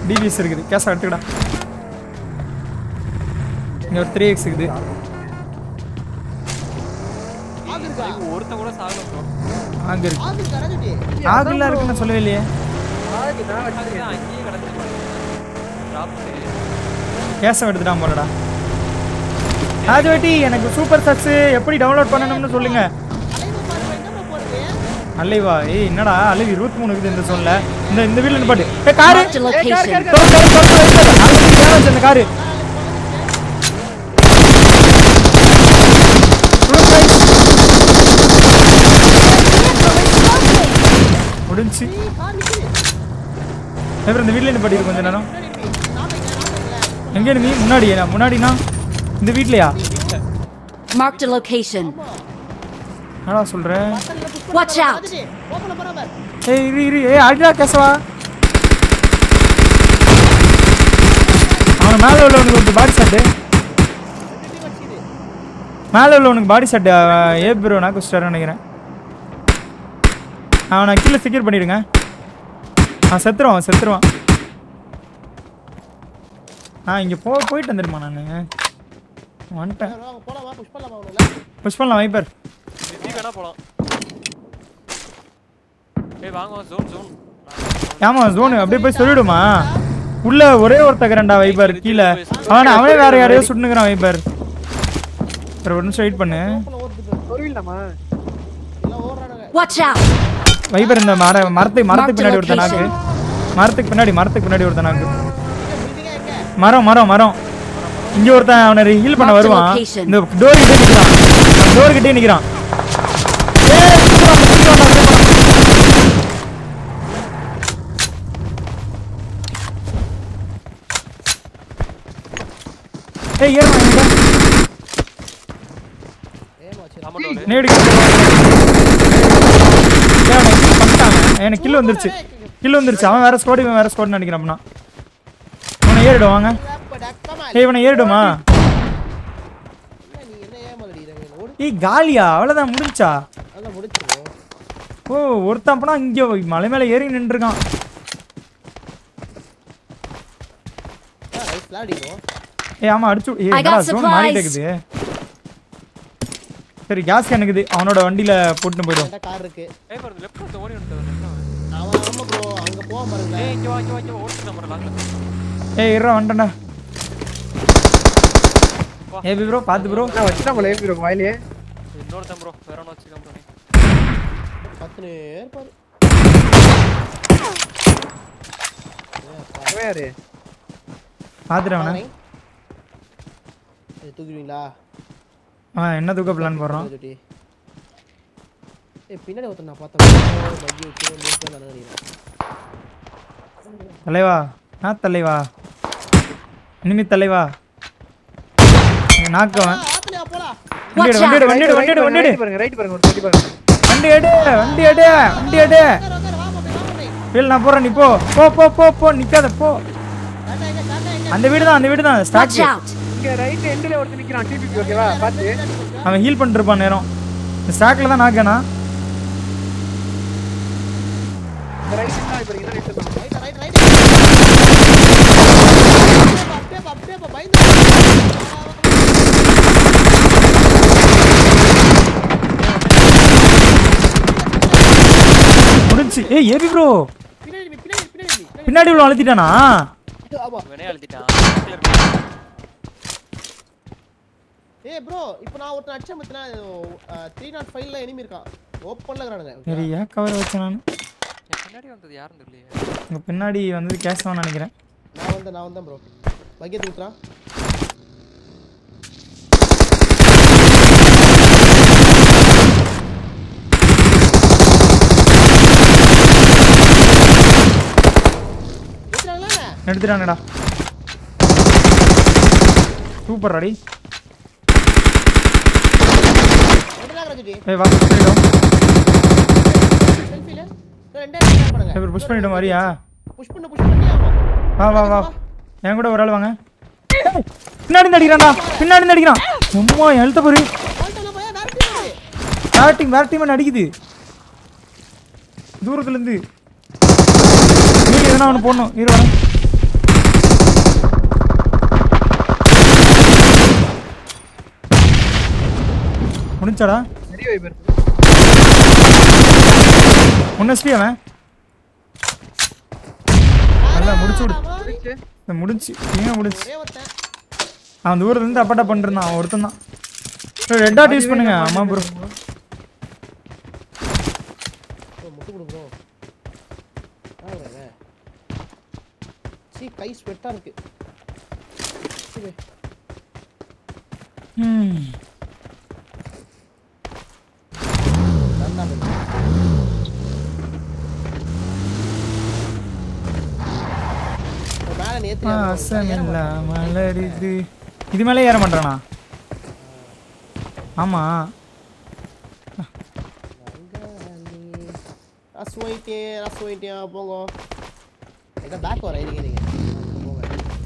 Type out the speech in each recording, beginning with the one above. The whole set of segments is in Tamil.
டிபிஎஸ் இருக்குது கேஷ் எடுத்துக்கடா இங்க ஒரு த்ரீ எக்ஸ் இருக்குது ஆகு இருக்கா ஒருத்தன் கூட சாகல ப்ரோ அங்க இருக்கு ஆகு இருக்கா ராஜுட்டி ஆகுல இருக்குன்னு சொல்லவே இல்லையே ஆகு நான் வச்சிருக்கேன் அதுதான் அங்கேயே கிடந்து டிராப் கேஷை எடுத்துட்டான் போலடா ராஜவட்டி எனக்கு சூப்பர் சக்ஸ் எப்படி டவுன்லோட் பண்ணணும்னு சொல்லுங்க அலைவு பாருங்க என்ன bro போறது அல்லைவா ஏய் என்னடா அலைவு இருபத்தி மூணு இருக்குது இந்த சொல்ல இந்த இந்த வீட்ல பாட்டு ஏ காரு Marked a location. அந்த காரு முடிஞ்சு ஏய் கார் நிக்குது அப்புறம் இந்த வீட்ல என்ன படிக்கிற கொஞ்ச நேரம் பின்னாடி இருக்கு. நாம இங்க நாம இங்க எங்க நீ முன்னாடி முன்னாடினா இந்த வீட்லயா Marked a location. என்னடா சொல்ற பக்கத்துல push பண்ண Watch பாரு, out. ராஜுட்டி. ஓப்பன்ல போறா பாரு. ஏய் இரு இரு ஏய் அடிடா கேசவா அவன் மேல உள்ளவனுக்கு ஒரு பாடி ஷாட்டு ரெண்டு team அடிக்குது. மேல உள்ளவனுக்கு பாடி ஷாட்டு ஏ ப்ரோ நான் குஸ்டார் நினைக்கிறேன் அவனை கீழே செக்யூர் பண்ணிடுங்க அவன் செத்துருவான் அவன் செத்துருவான் ஆ இங்கே போ போயிட்டு வந்துடுமா நான் வந்துட்டேன் வாங்க, வாங்க, போலாமா புஷ் பண்ணலாமா அவனுல புஷ் பண்ணலாம் வைப்பர் நீ வேணா போலாம் ஏய் வாங்க ஜோன் ஜோன் ஆமா ஜோனு அப்படியே போய் சொல்லிடுமா உள்ள ஒரே ஒருத்தக்கிறேன்டா வைப்பர் கீழே அவனை அவனே வேற யாரையோ சுட்டுனுக்குறான் வைப்பர் சரி ஒரு நிமிஷம் வெயிட் பண்ணு வருவீங்களாமா எல்லாம் ஓடுறானுங்க Watch out! வைப்பர் இந்த மர மரத்துக்கு மரத்துக்கு பின்னாடி ஒருத்தன் நாக்கு location. மரத்துக்கு பின்னாடி மரத்துக்கு பின்னாடி ஒருத்தன் நாக்கு பில்டிங்கா எங்க மரம் மரம் மரம் இங்க ஒருத்தன் அவனை ஹீல் பண்ண Mark the வருவான் location. இந்த டோர் கிட்டே நிக்கிறான் டோர் கிட்டே நிக்கிறான் ஏய், சுத்துறான், சுத்துறான்டா, சுத்துறான். ஏய் ஏறுமா இங்க ஏமாச்சு ஆமா டோலு நேடு பண்ணிட்டாங்க எனக்கு கில் வந்துருச்சு கில் வந்துருச்சு அவன் வேற ஸ்குவாட் இவன் வேற ஸ்குவாட் நினைக்கிறான் அப்படின்னா அவனை ஏறிடும் வாங்க கமா ஏய் இவனை ஏறிடுமா நீ என்ன ஏமாலடி ஓடு ஏய் காலியா அவ்வளோதான் முடிஞ்சா அதெல்லாம் முடிச்சிருவோம் ஓ ஒருத்தன் அப்பனா இங்க மலை மேல ஏறி நின்றுருக்கான் ரைட் விளையாடிடுவோம் ஏய் ஆமா அடிச்சு ஏய் I got என்னடா zone மாறிட்டே supplies. இருக்குது சரி கேஸ் எனக்குது அவனோட வண்டியில போட்டுன்னு போயிடும் என்கிட்ட கார் இருக்கு ஏய் பாரு லெஃப்ட் வந்து ஓடி வந்துட்டான் அவன் ஆமா ப்ரோ அங்க போக பாருங்களேன் ஏய் இங்க வா இங்க வா இங்க வா ஓட்டு நம்ம லாக்ல ஏய் இருடா வந்துட்டேன்டா ஏய் ப்ரோ பாத்து ப்ரோ நான் வச்சுட்டா போல ஏபி வாயிலே இன்னொருத்தன் ப்ரோ வேற ஒன்று வச்சுக்கலாம் ப்ரோ நீ பத்து ஏற்பாரு அவன் யாரு பாத்துட்டு அவனை இது தூக்கிடுவீங்களா அவன் என்ன தூக்க பிளான் போடுறான் ஜோட்டி ஏய் பின்னாடி ஒருத்தன் நான் பார்த்தேன் பக்கி வச்சு மூணு பேர் நான் நினைக்கிறேன் தலைவா ஆ தலைவா இனிமே தலைவா நாக்கவன் ஆத்துலயா போலாம் வண்டி எடு வண்டி எடு வண்டி எடு வண்டி எடு வண்டி எடு ரைட் பாருங்க ரைட் பாருங்க ஒரு வண்டி பாருங்க வண்டி எடு வண்டி எடு வண்டி எடு உட்காரு உட்காரு வா மாமே வா மாமே வீல் நான் போறேன் நீ போ போ போ போ போ நிக்காத போ டாடா எங்க டாடா எங்க அந்த வீடு தான் அந்த வீடு தான் Watch ஸ்டாக் out! இங்க ரைட் எண்ட்ல ஒருத்தன் நிக்கிறான் டிபிபி ஓகேவா பாத்து அவன் ஹீல் பண்ணிட்டு இருப்பான் நேரம் இந்த ஸ்டாக்ல தான் நாக்கனா இந்த ரைட் தான் இப்ப இங்க ரைட் தான் ரைட் ரைட் ரைட் அப்படியே பா, அப்படியே பா, பயந்து முடிஞ்சு ஏய் ஏபி ப்ரோ பின்னாடி நீ, பின்னாடி பின்னாடி நீ, பின்னாடி பின்னாடி உள்ள அழுத்திட்டானா நீ. ஆமா இவனே அழுத்திட்டான் பக்கத்துல இருக்கான். ஏய் ப்ரோ இப்போ நான் ஒருத்தன் அடிச்சேன் பத்தினா த்ரீ நாட் ஃபைவ்ல எனிமி இருக்கான் ஓப்பன்ல இருக்கிறானுங்க சரி ஏன் கவர் வச்சேன் நான் என் பின்னாடி வந்தது யாருன்னு தெரியலையே உங்க பின்னாடி வந்து கேஷ் தான் நினைக்கிறேன் நான் வந்தேன் நான் வந்தேன் ப்ரோ பக்கெட் ஊத்துறான் ஊத்துறாங்களா எடுத்துட்டானடா சூப்பர் அடி எதுனாக ராஜுடி ஏய் வா புஷ் பண்ணிடும் செல்ஃபில ரெண்டே ரெண்டே பண்ணுங்க ஏய் புஷ் பண்ணிடும் வரியா புஷ் பண்ணு புஷ் பண்ணி ஆகும் வா வா வா என் கூட ஒரு ஆள் வாங்க ஏய், பின்னாடி இருந்து அடிக்கிறான்டா பின்னாடி இருந்து அடிக்கிறான் அம்மா எழுத்த போரு ஆல்டோல போய் வேற டீம் வேற டீம் வேற டீம் அடிக்குது தூரத்துல இருந்து நீங்க எதனா ஒன்று போடணும் இரு வரேன் முடிச்சாடா நிறைய வைப்பர் ஒன்னு எஸ்பி அவன் நல்லா முடிச்சு விடு முடிச்சு இந்த முடிச்சு ஏன் முடிச்சு ஒரே ஒருத்தன் அவன் தூரத்துல இருந்து அப்பாட்டா பண்ணிருந்தான் அவன் ஒருத்தன் தான் ரெட் டாட் யூஸ் பண்ணுங்க ஆமா ப்ரோ ப்ரோ முட்டு கொடு ப்ரோ சீ கை ஸ்வெட்டா இருக்கு சீ, வே. ம் நல்லா இருக்கு. இப்போ மேல நேத்து பாசமில்ல மலரிது இது மேலே ஏற மாட்டானா ஆமா ரஸ் போயிட்டேன் ரஸ் போயிட்டேன் போங்க எங்க பேக் வர இருங்க இருங்க போங்க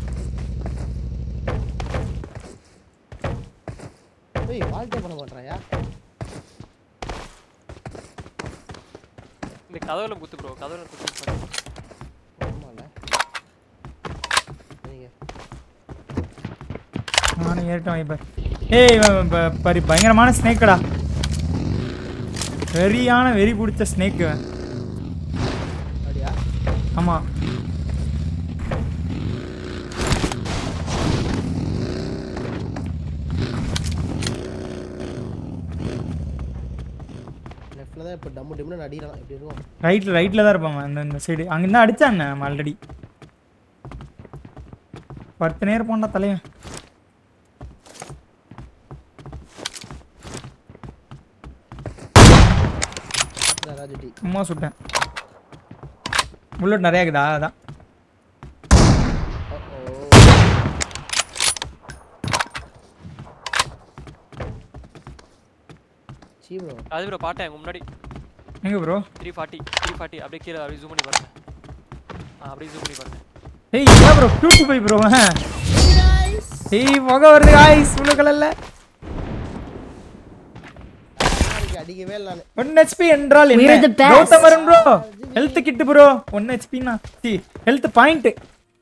ஏய் வால்டே பண்ண மாட்டாயா இந்த கதவுல குத்து ப்ரோ கதவுல குத்து பண்ணு. ஆமால நீங்க நானும் ஏறிட்டேன் வைப்பர் ஏய் இவன் ப- பரி பயங்கரமான ஸ்னேக்கடா வெறியான வெறி பிடிச்ச ஸ்னேக் இவன் அப்படியா ஆமா லெஃப்ட்ல தான் இப்போ டம்மு டிம்னு அடிக்கலாம் எப்படி இருக்கும் ரைட்ல ரைட்ல தான் இருப்பான் அந்த இந்த சைடு அங்க தான் அடிச்சான் நம்ம ஆல்ரெடி பத்து நேரம் போண்டா தலைவன் ராஜடி சும்மா சுட்டேன் புல்லட் நிறையா இருக்குதா அதான் சீ ப்ரோ அது ப்ரோ பாட்டேன் உங்க முன்னாடி எங்க bro three forty three forty அப்படியே கீழே அப்படியே ஜூம் பண்ணி பாருங்க ஆ அப்படியே ஜூம் பண்ணி பாருங்க ஏய் என்ன ப்ரோ பியூட்டி போய் ப்ரோ ஏய் முக வருது காய்ஸ் உள்ள கலர்ல அடிக்கவே இல்லை நான் ஒன் ஹெச்பி என்றால் We're என்ன the best. Gauthamaran bro health kit bro one ஹெச்பினா சி health point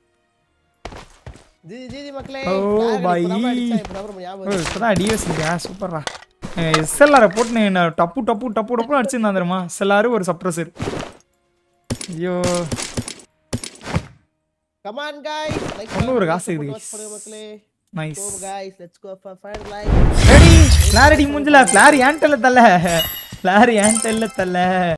G G G மக்களே ஓ, யார் பாய். இப்பதான் அடிச்சா, இப்பதான் bro ஞாபகம் ஓ வருது. இப்போதான் டிஎஸ் இல்லையா சூப்பர்ரா எஸ்எல்ஆரை போட்டு நான் டப்பு டப்பு டப்பு டப்பு அடிச்சிருந்தான் தெரியுமா எஸ்எல்ஆர் ஒரு சப்ரஸர் ஐயோ Come on, guys. Like தொண்ணூறு பண்ணுங்க, காசு support இது. watch பண்ணுங்க மக்களே. Nice So, guys, let's go for fire like. Ready clarity மூஞ்சில கிளாரி ஏன்டல்ல தல்ல கிளாரி ஏன்டல்ல தல்ல